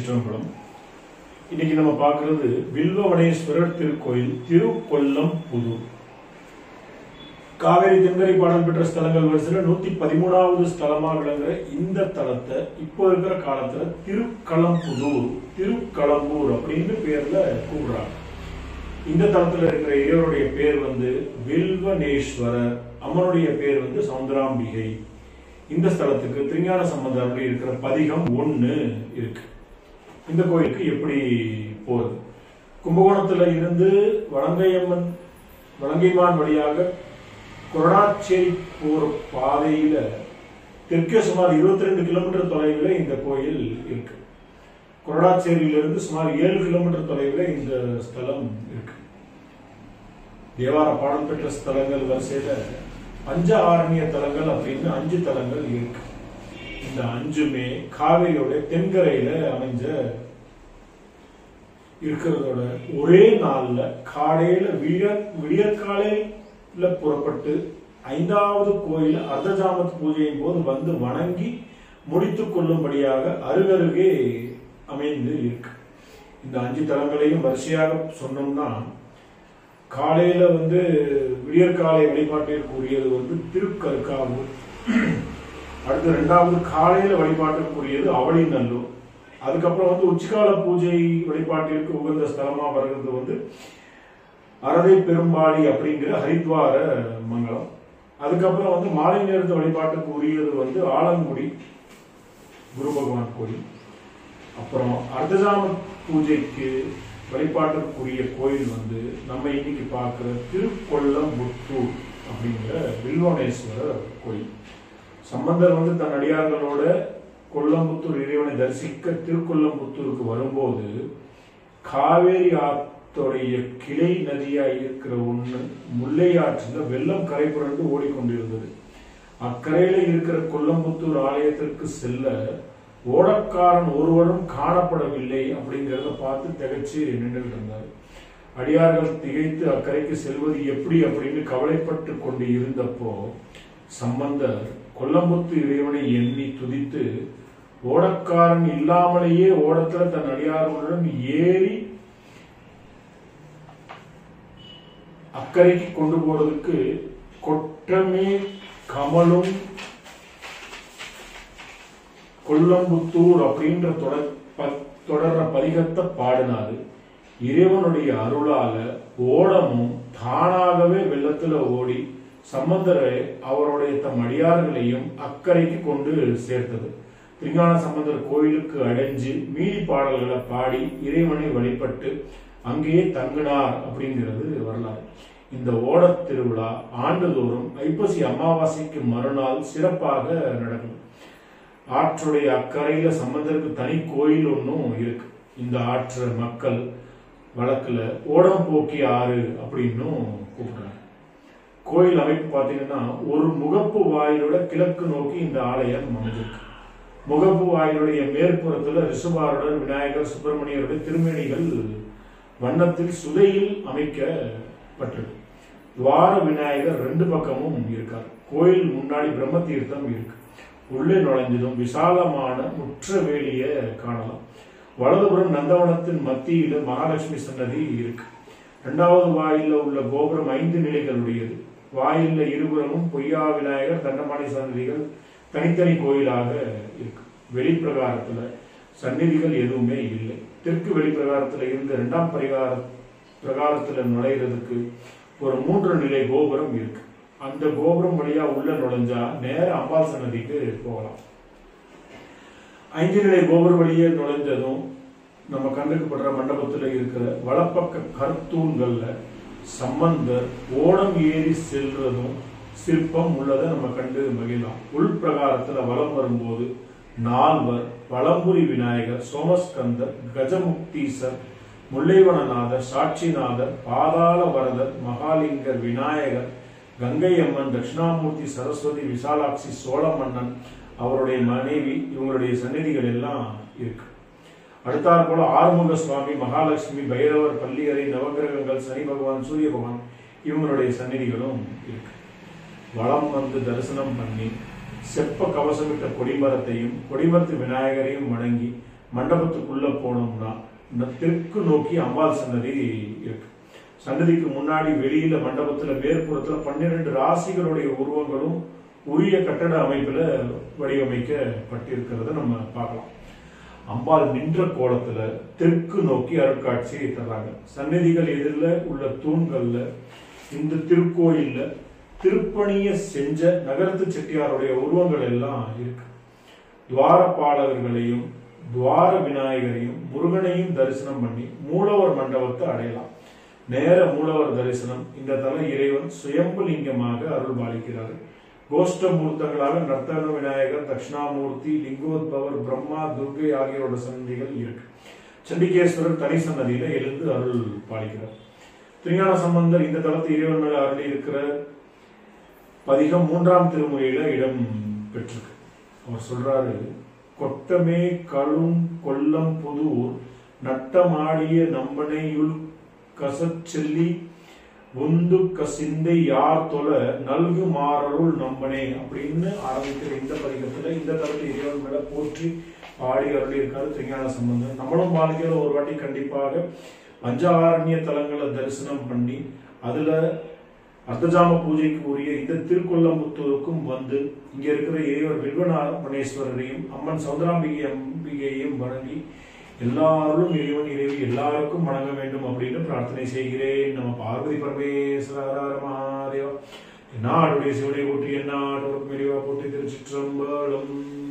திருச்சிற்றம்பலம் இன்னைக்கு நம்ம பார்க்கிறது வில்வவனேஸ்வரர் திருக்கோயில் திருக்கொல்லம் புதூர் காவேரி தென்கரை பாடல் பெற்ற ஸ்தலங்கள் வரிசையில் நூத்தி பதிமூணாவது ஸ்தலமா விளங்குற இந்த தலத்தை இப்போ இருக்கிற காலத்துல திருக்களம்புதூர் திருக்களம்பூர் அப்படின்னு பேர்ல கூப்பிடுறாங்க இந்த தலத்துல இருக்கிற இறைவருடைய பேர் வந்து வில்வனேஸ்வரர் அம்மனுடைய பேர் வந்து சௌந்தராம்பிகை இந்த ஸ்தலத்துக்கு திருஞான சம்பந்தம் இருக்கிற பதிகம் ஒண்ணு இருக்கு இந்த கோயிலுக்கு எப்படி போறது கும்பகோணத்துல இருந்து வலங்கையம்மன் வலங்கைமான் வழியாக கொரடாச்சேரி போற பாதையில தெற்கே சுமார் 22 ரெண்டு கிலோமீட்டர் தொலைவில் இந்த கோயில் இருக்கு கொரடாச்சேரியிலிருந்து சுமார் ஏழு கிலோமீட்டர் தொலைவில் இந்த ஸ்தலம் இருக்கு தேவார பாடல் பெற்ற ஸ்தலங்கள் வரிசையில பஞ்ச ஆரண்ய தலங்கள் அப்படின்னு அஞ்சு தலங்கள் இருக்கு இந்த அஞ்சுமே காவிரியோட தென்கரையில அமைஞ்ச இருக்கிறதோட ஒரே நாள்ல காலையில விடிய விடியற்காலையில புறப்பட்டு ஐந்தாவது கோயில் அர்த்தஜாமத் பூஜையின் போது வந்து வணங்கி முடித்துக் கொள்ளும்படியாக அருகருகே அமைந்து இருக்கு இந்த அஞ்சு தலங்களையும் வரிசையாக சொன்னோம்னா காலையில வந்து விடியற்காலை வழிபாட்டிற்குரியது வந்து திருக்கருக்காவூர் அடுத்து ரெண்டாவது காலையில வழிபாட்டிற்குரியது அவளிநல்லூர் அதுக்கப்புறம் வந்து உச்சிகால பூஜை வழிபாட்டிற்கு உகந்த ஸ்தலமா வருகிறது வந்து அரதை பெரும்பாளி அப்படிங்கிற ஹரித்வார மங்கலம் அதுக்கப்புறம் வந்து மாலை நேரத்து வழிபாட்டுக்கு உரியது வந்து ஆலங்குடி குரு பகவான் கோயில் அப்புறம் அர்த்தஜாம பூஜைக்கு வழிபாட்டிற்குரிய கோயில் வந்து நம்ம இன்னைக்கு பார்க்கிற திருக்கொல்லம்புத்தூர் அப்படிங்கிற வில்வனேஸ்வரர் கோயில் சம்பந்தர் வந்து தன் அடியார்களோட கொல்லம்புத்தூர் இறைவனை தரிசிக்க திருக்கொல்லம்புத்தூருக்கு வரும்போது காவேரி ஆத்தோடைய கிளை நதியா இருக்கிற ஒண்ணு முல்லை ஆற்றுல வெள்ளம் கரை புரண்டு ஓடிக்கொண்டிருந்தது அக்கரையில இருக்கிற கொல்லம்புத்தூர் ஆலயத்திற்கு செல்ல ஓடக்காரன் ஒருவரும் காணப்படவில்லை அப்படிங்கிறத பார்த்து திகைச்சு நின்றுட்டு இருந்தார் அடியார்கள் திகைத்து அக்கறைக்கு செல்வது எப்படி அப்படின்னு கவலைப்பட்டு கொண்டு இருந்தப்போ சம்பந்தர் கொல்லம்புத்து இறைவனை எண்ணி துதித்து ஓடக்காரன் இல்லாமலேயே ஓடத்துல தன் அடியார்களுடன் ஏறி அக்கறைக்கு கொண்டு போறதுக்கு கொட்டமே கமலும் கொல்லம்புத்தூர் அப்படின்ற தொடர் ப- தொடர்ற பதிகத்தை பாடினாரு இறைவனுடைய அருளால ஓடமும் தானாகவே வெள்ளத்துல ஓடி சம்பந்தரை அவருடைய தம் அடியார்களையும் அக்கறைக்கு கொண்டு சேர்த்தது திருஞான சம்பந்தர் கோயிலுக்கு அடைஞ்சு மீதி பாடல்களை பாடி இறைவனை வழிபட்டு அங்கேயே தங்கினார் அப்படிங்கிறது வரலாறு இந்த ஓடத் திருவிழா ஆண்டுதோறும் ஐப்பசி அமாவாசைக்கு மறுநாள் சிறப்பாக நடக்கும் ஆற்றுடைய அக்கறையில சம்பந்தருக்கு தனி கோயில் ஒன்றும் இருக்கு இந்த ஆற்று மக்கள் வழக்குல ஓடம் போக்கி ஆறு அப்படின்னும் கூப்பிடுறாங்க கோயில் அமைப்பு பார்த்தீங்கன்னா ஒரு முகப்பு வாயிலோட கிழக்கு நோக்கி இந்த ஆலயம் அமைஞ்சிருக்கு முகப்பு வாயிலுடைய மேற்புறத்துல ரிஷபாருடன் விநாயகர் சுப்பிரமணியருடைய திருமேனிகள் வண்ணத்தில் சுதையில் அமைக்கப்பட்டிருக்கு துவார விநாயகர் ரெண்டு பக்கமும் இருக்கார் கோயில் முன்னாடி பிரம்ம தீர்த்தம் இருக்கு உள்ளே நுழைஞ்சதும் விசாலமான முற்ற வேலிய காணலாம் வலதுபுறம் நந்தவனத்தின் மத்தியில மகாலட்சுமி சன்னதி இருக்கு இரண்டாவது வாயில உள்ள கோபுரம் ஐந்து நிலைகளுடையது வாயில்ல இருபுறமும் பொய்யா விநாயகர் தண்டமாணி சன்னதிகள் தனித்தனி கோயிலாக இருக்கு வெளிப்பிரகாரத்துல சந்நிதிகள் எதுவுமே இல்லை தெற்கு வெளிப்பிரகாரத்துல இருந்து இரண்டாம் பரிகார பிரகாரத்துல நுழையிறதுக்கு ஒரு மூன்று நிலை கோபுரம் இருக்கு அந்த கோபுரம் வழியா உள்ள நுழைஞ்சா நேர அம்பாள் சன்னதிக்கு போகலாம் ஐந்து நிலை கோபுரம் வழியே நுழைஞ்சதும் நம்ம கண்ணுக்கு படுற மண்டபத்துல இருக்கிற வலப்பக்க கருத்தூண்கள்ல சம்பந்தர் ஓடம் ஏறி செல்றதும் சிற்பம் உள்ளதை நம்ம கண்டு மகிழலாம் உள் பிரகாரத்துல வலம் வரும்போது நால்வர் வலம்புரி விநாயகர் சோமஸ்கந்தர் கஜமுக்தீசர் முல்லைவனநாதர் சாட்சிநாதர் பாதாள வரதர் மகாலிங்கர் விநாயகர் கங்கை அம்மன் தட்சிணாமூர்த்தி சரஸ்வதி விசாலாட்சி சோழ மன்னன் அவருடைய மனைவி இவங்களுடைய சந்நிதிகள் எல்லாம் இருக்கு அடுத்தாற் போல ஆறுமுக சுவாமி மகாலட்சுமி பைரவர் பள்ளியறை நவகிரகங்கள் சனி பகவான் சூரிய பகவான் இவங்களுடைய சந்நிதிகளும் இருக்கு வலம் வந்து தரிசனம் பண்ணி செப்ப கவசமிட்ட கொடிமரத்தையும் கொடிமரத்து விநாயகரையும் வணங்கி மண்டபத்துக்குள்ள போனோம்னா இந்த தெற்கு நோக்கி அம்பாள் சன்னதி இருக்கு சன்னதிக்கு முன்னாடி வெளியில மண்டபத்துல மேற்புறத்துல பன்னிரண்டு ராசிகளுடைய உருவங்களும் உரிய கட்டட அமைப்புல வடிவமைக்கப்பட்டிருக்கிறத நம்ம பார்க்கலாம் அம்பாள் நின்ற கோலத்துல தெற்கு நோக்கி அருட்காட்சியை தர்றாங்க சன்னதிகள் எதிரில் உள்ள தூண்கள்ல இந்த திருக்கோயில்ல திருப்பணிய செஞ்ச நகரத்து செட்டியாருடைய உருவங்கள் எல்லாம் இருக்கு துவாரபாலகர்களையும் துவார விநாயகரையும் முருகனையும் தரிசனம் பண்ணி மூலவர் மண்டபத்தை அடையலாம் நேர மூலவர் தரிசனம் இந்த தல இறைவன் சுயம்பு லிங்கமாக அருள் பாலிக்கிறார் கோஷ்ட மூர்த்தங்களாக நர்த்தன விநாயகர் தட்சிணாமூர்த்தி லிங்கோத்பவர் பிரம்மா துர்கை ஆகியோரோட சன்னதிகள் இருக்கு சண்டிகேஸ்வரர் தனி சன்னதியில எழுந்து அருள் பாலிக்கிறார் திருஞான சம்பந்தர் இந்த தலத்து இறைவன் மேல அருளி இருக்கிற பதிகம் மூன்றாம் திருமுறையில இடம் பெற்றிருக்கு அவர் சொல்றாரு கொட்டமே கழும் கொல்லம் புதூர் நட்டமாடிய நம்பனையுள் கசச்செல்லி உந்து கசிந்தை யார் தொல நல்கு மாறருள் நம்பனே அப்படின்னு ஆரம்பிக்கிற இந்த பதிகத்துல இந்த தளத்து இறைவன் மேல போற்றி பாடி அருளி இருக்காரு திருஞான சம்பந்தர் நம்மளும் வாழ்க்கையில ஒரு வாட்டி கண்டிப்பாக பஞ்சாரண்ய தலங்களை தரிசனம் பண்ணி அதுல அர்த்தஜாம பூஜைக்கு உரிய இந்த திருக்கொல்லமுத்தூருக்கும் வந்து இங்க இருக்கிற இறைவர் வில்வநாரணேஸ்வரரையும் அம்மன் சௌந்தராம்பிகை அம்பிகையையும் வணங்கி எல்லாரும் இறைவன் இறைவி எல்லாருக்கும் வணங்க வேண்டும் அப்படின்னு பிரார்த்தனை செய்கிறேன் நம்ம பார்வதி பரமேஸ்வர மகாதேவா நாடுடைய சிவனை போற்றி என்னாடு இறைவா போற்றி திருச்சிற்றம்பலம்